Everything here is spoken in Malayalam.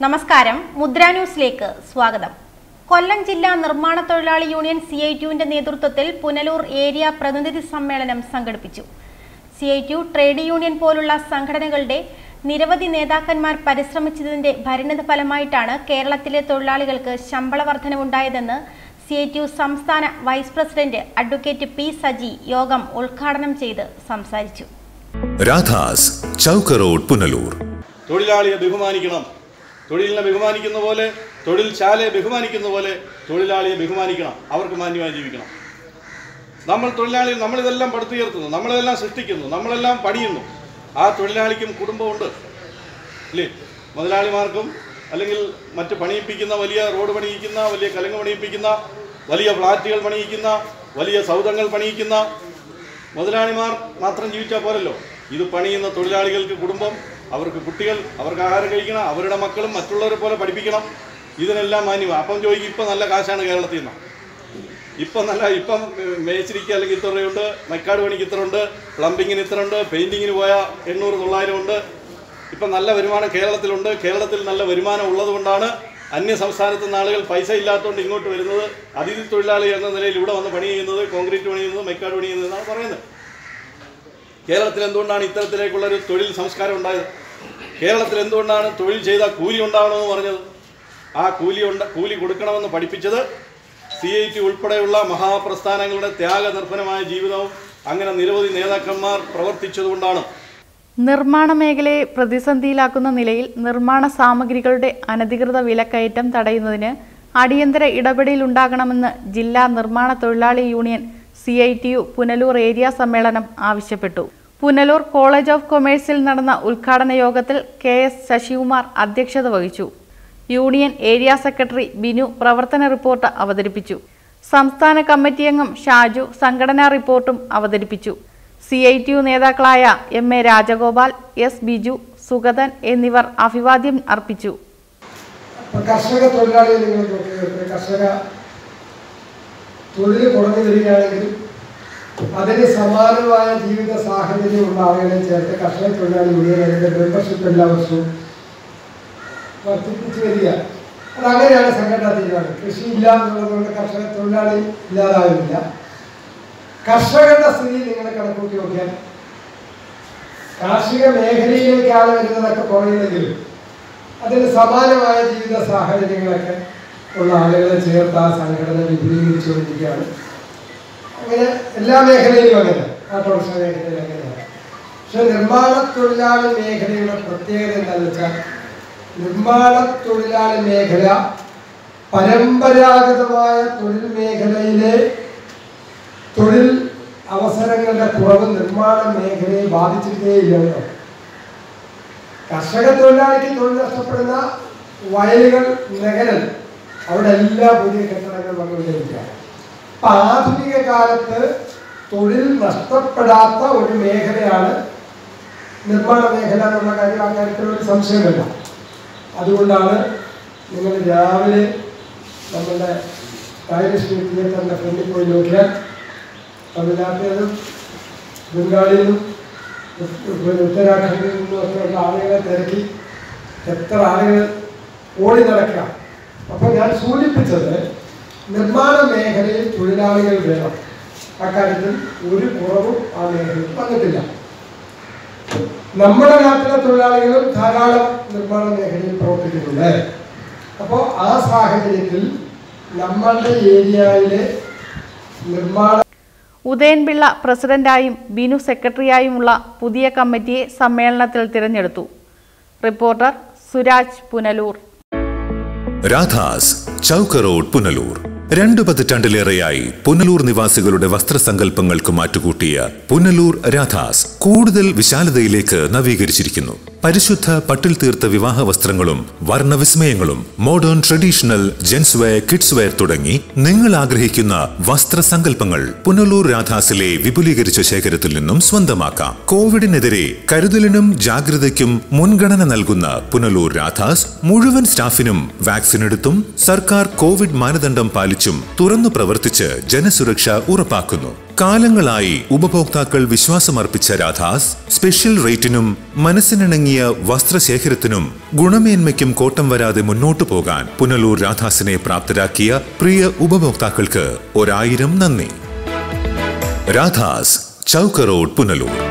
നമസ്കാരം മുദ്ര ന്യൂസിലേക്ക് സ്വാഗതം കൊല്ലം ജില്ലാ നിർമ്മാണ തൊഴിലാളി യൂണിയൻ സി ഐ ടുവിന്റെ നേതൃത്വത്തിൽ പുനലൂർ ഏരിയ പ്രതിനിധി സമ്മേളനം സംഘടിപ്പിച്ചു C I TU trade union പോലുള്ള സംഘടനകളുടെ നിരവധി നേതാക്കന്മാർ പരിശ്രമിച്ചതിന്റെ പരിണിത ഫലമായിട്ടാണ് കേരളത്തിലെ തൊഴിലാളികൾക്ക് ശമ്പള വർധനവുണ്ടായതെന്ന് സി ഐ ടി സംസ്ഥാന vice president advocate P Saji യോഗം ഉദ്ഘാടനം ചെയ്ത് സംസാരിച്ചു രാധാസ് ചൗക്ക് റോഡ് പുനലൂർ തൊഴിലാളിയെ ബഹുമാനിക്കണം തൊഴിലിനെ ബഹുമാനിക്കുന്ന പോലെ തൊഴിൽ ശാലയെ ബഹുമാനിക്കുന്ന പോലെ തൊഴിലാളിയെ ബഹുമാനിക്കണം അവർക്ക് മാന്യമായി ജീവിക്കണം നമ്മൾ തൊഴിലാളി നമ്മളിതെല്ലാം പടുത്തുയർത്തുന്നു നമ്മളിതെല്ലാം സൃഷ്ടിക്കുന്നു നമ്മളെല്ലാം പണിയുന്നു ആ തൊഴിലാളിക്കും കുടുംബമുണ്ട് ഇല്ലേ മുതലാളിമാർക്കും അല്ലെങ്കിൽ മറ്റ് പണിയിപ്പിക്കുന്ന വലിയ റോഡ് പണിയിക്കുന്ന വലിയ കലങ്ങ് പണിയിപ്പിക്കുന്ന വലിയ ഫ്ലാറ്റുകൾ പണിയിക്കുന്ന വലിയ സൗധങ്ങൾ പണിയിക്കുന്ന മുതലാളിമാർ മാത്രം ജീവിച്ചാൽ പോരല്ലോ ഇത് പണിയുന്ന തൊഴിലാളികൾക്ക് കുടുംബം അവർക്ക് കുട്ടികൾ അവർക്ക് ആഹാരം കഴിക്കണം അവരുടെ മക്കളും മറ്റുള്ളവരെ പോലെ പഠിപ്പിക്കണം ഇതിനെല്ലാം മാന്യമാണ് അപ്പം ചോദിക്കും ഇപ്പം നല്ല കാശാണ് കേരളത്തിൽ നിന്ന് ഇപ്പം നല്ല ഇപ്പം മേച്ചിരിക്ക് അല്ലെങ്കിൽ ഇത്ര രൂപയുണ്ട് മൈക്കാട് പണിക്ക് ഇത്ര ഉണ്ട് പ്ലംബിങ്ങിന് ഇത്ര ഉണ്ട് പെയിൻറ്റിങ്ങിന് പോയാൽ എണ്ണൂറ് തൊള്ളായിരം ഉണ്ട് ഇപ്പം നല്ല വരുമാനം കേരളത്തിലുണ്ട് കേരളത്തിൽ നല്ല വരുമാനം ഉള്ളതുകൊണ്ടാണ് അന്യ സംസ്ഥാനത്ത് നിന്ന് ആളുകൾ പൈസ ഇല്ലാത്തതുകൊണ്ട് ഇങ്ങോട്ട് വരുന്നത് അതിഥി തൊഴിലാളി എന്ന നിലയിൽ ഇവിടെ വന്ന് പണി ചെയ്യുന്നത് കോൺക്രീറ്റ് പണി ചെയ്യുന്നത് മൈക്കാട് പണി ചെയ്യുന്നത് എന്നാണ് പറയുന്നത് കേരളത്തിൽ എന്തുകൊണ്ടാണ് ഇത്തരത്തിലേക്കുള്ള ഒരു തൊഴിൽ സംസ്കാരം ഉണ്ടായത് കേരളത്തിൽ എന്തുകൊണ്ടാണ് തൊഴിൽ ചെയ്താൽ കൂലി ഉണ്ടാവണമെന്ന് പറഞ്ഞത് ആ കൂലി ഉണ്ട കൂലി കൊടുക്കണമെന്ന് പഠിപ്പിച്ചത് സി ഐ ടി ഉൾപ്പെടെയുള്ള മഹാപ്രസ്ഥാനങ്ങളുടെ ത്യാഗനിർഭരമായ ജീവിതവും അങ്ങനെ നിരവധി നേതാക്കന്മാർ പ്രവർത്തിച്ചതുകൊണ്ടാണ് നിർമ്മാണ മേഖലയെ പ്രതിസന്ധിയിലാക്കുന്ന നിലയിൽ നിർമ്മാണ സാമഗ്രികളുടെ അനധികൃത വിലക്കയറ്റം തടയുന്നതിന് അടിയന്തര ഇടപെടലുണ്ടാകണമെന്ന് ജില്ലാ നിർമ്മാണ തൊഴിലാളി union C I T U Punalur area സമ്മേളനം ആവശ്യപ്പെട്ടു പുനലൂർ കോളേജ് ഓഫ് കൊമേഴ്സിൽ നടന്ന ഉദ്ഘാടന യോഗത്തിൽ കെ എസ് ശശികുമാർ അധ്യക്ഷത വഹിച്ചു യൂണിയൻ ഏരിയ സെക്രട്ടറി ബിനു പ്രവർത്തന റിപ്പോർട്ട് അവതരിപ്പിച്ചു സംസ്ഥാന കമ്മിറ്റി അംഗം ഷാജു സംഘടനാ റിപ്പോർട്ടും അവതരിപ്പിച്ചു സി ഐ ടി യു നേതാക്കളായ M A Rajagopal S Biju Sugathan എന്നിവർ അഭിവാദ്യം അർപ്പിച്ചു ഇപ്പൊ കർഷക തൊഴിലാളിയെ നിങ്ങൾ നോക്കുകയാണ് കർഷക തൊഴിൽ കുറഞ്ഞു വരികയാണെങ്കിൽ അതിന് സമാനമായ ജീവിത സാഹചര്യമുള്ള ആളുകളെ ചേർത്ത് കർഷക തൊഴിലാളി യൂണിയൻ അതിൻ്റെ മെമ്പർഷിപ്പ് എല്ലാ വർഷവും വർദ്ധിപ്പിച്ചു വരിക അത് അങ്ങനെയാണ് സംഘടനാ തീരുമാനം കൃഷി ഇല്ല എന്നുള്ളതുകൊണ്ട് കർഷക തൊഴിലാളി ഇല്ലാതാകുന്നില്ല കർഷകരുടെ സ്ഥിതി നിങ്ങൾ കണക്കൂട്ടി നോക്കിയാൽ കാർഷിക മേഖലയിലേക്കാണ് വരുന്നതൊക്കെ കുറയുന്നെങ്കിലും അതിന് സമാനമായ ജീവിത സാഹചര്യങ്ങളൊക്കെ ഉള്ള ആളുകളെ ചേർത്ത് ആ സംഘടന വിപുലീകരിച്ചുകൊണ്ടിരിക്കുകയാണ് അങ്ങനെ എല്ലാ മേഖലയിലും അങ്ങനെ ഓട്ടോറിക്ഷ മേഖലയിൽ അങ്ങനെയാണ് പക്ഷെ നിർമ്മാണ തൊഴിലാളി മേഖലയുടെ പ്രത്യേകത എന്താണെന്ന് വെച്ചാൽ നിർമ്മാണ തൊഴിലാളി മേഖല പരമ്പരാഗതമായ തൊഴിൽ മേഖലയിലെ തൊഴിൽ അവസരങ്ങളുടെ കുറവ് നിർമ്മാണ മേഖലയെ ബാധിച്ചിട്ടേയില്ലല്ലോ കർഷക തൊഴിലാളിക്ക് തൊഴിൽ നഷ്ടപ്പെടുന്ന വയലുകൾ നഗരൽ അവിടെ എല്ലാ പുതിയ കെട്ടിടങ്ങൾ വന്നുകൊണ്ടിരിക്കുക അപ്പൊ ആധുനിക കാലത്ത് തൊഴിൽ നഷ്ടപ്പെടാത്ത ഒരു മേഖലയാണ് നിർമ്മാണ മേഖല എന്നുള്ള കാര്യം ആ കാര്യത്തിൽ ഒരു സംശയമില്ല അതുകൊണ്ടാണ് നിങ്ങൾ രാവിലെ നമ്മളുടെ കായലക്ഷ്മി തിയേറ്ററിന്റെ ഫ്രണ്ടിൽ പോയി നോക്കിയാൽ തമിഴ്നാട്ടിൽ നിന്നും ബംഗാളിൽ നിന്നും പിന്നെ ഉത്തരാഖണ്ഡിൽ നിന്നുമൊക്കെയുള്ള ആളുകളെ തിരക്കി എത്ര ആളുകൾ ഓടി നടക്കുക അപ്പോൾ ഞാൻ സൂചിപ്പിച്ചത് നിർമ്മാണ മേഖലയിൽ തൊഴിലാളികൾ വേണം അക്കാര്യത്തിൽ ഒരു കുറവും ആ മേഖലയിൽ വന്നിട്ടില്ല നമ്മുടെ നാട്ടിലെ തൊഴിലാളികളും ധാരാളം നിർമ്മാണ മേഖലയിൽ പ്രവർത്തിക്കുന്നുണ്ട് അപ്പോൾ ആ സാഹചര്യത്തിൽ നമ്മളുടെ ഏരിയയിലെ നിർമ്മാണ ഉദയൻപിള്ള പ്രസിഡന്റായും ബിനു സെക്രട്ടറിയായുമുള്ള പുതിയ കമ്മിറ്റിയെ സമ്മേളനത്തിൽ തിരഞ്ഞെടുത്തു റിപ്പോർട്ടർ സുരാജ് പുനലൂർ രാധാസ് ചൗക്ക് റോഡ് പുനലൂർ രണ്ടു പതിറ്റാണ്ടിലേറെയായി പുനലൂർ നിവാസികളുടെ വസ്ത്രസങ്കല്പങ്ങൾക്ക് മാറ്റുകൂട്ടിയ പുനലൂർ രാധാസ് കൂടുതൽ വിശാലതയിലേക്ക് നവീകരിച്ചിരിക്കുന്നു പരിശുദ്ധ പട്ടിൽ തീർത്ത വിവാഹ വസ്ത്രങ്ങളും വർണ്ണവിസ്മയങ്ങളും modern traditional gents wear kids wear തുടങ്ങി നിങ്ങൾ ആഗ്രഹിക്കുന്ന വസ്ത്രസങ്കല്പങ്ങൾ പുനലൂർ രാധാസിലെ വിപുലീകരിച്ച ശേഖരത്തിൽ നിന്നും സ്വന്തമാക്കാം കോവിഡിനെതിരെ കരുതലിനും ജാഗ്രതയ്ക്കും മുൻഗണന നൽകുന്ന പുനലൂർ രാധാസ് മുഴുവൻ സ്റ്റാഫിനും വാക്സിൻ എടുത്തും സർക്കാർ കോവിഡ് മാനദണ്ഡം പാലിച്ചും തുറന്നു പ്രവർത്തിച്ച് ജനസുരക്ഷ ഉറപ്പാക്കുന്നു കാലങ്ങളായി ഉപഭോക്താക്കൾ വിശ്വാസമർപ്പിച്ച രാധാസ് സ്പെഷ്യൽ റേറ്റിനും മനസ്സിനിണങ്ങിയ വസ്ത്രശേഖരത്തിനും ഗുണമേന്മയ്ക്കും കോട്ടം വരാതെ മുന്നോട്ടു പോകാൻ പുനലൂർ രാധാസിനെ പ്രാപ്തരാക്കിയ പ്രിയ ഉപഭോക്താക്കൾക്ക് ഒരായിരം നന്ദി രാധാസ് ചൗക്ക് റോഡ് പുനലൂർ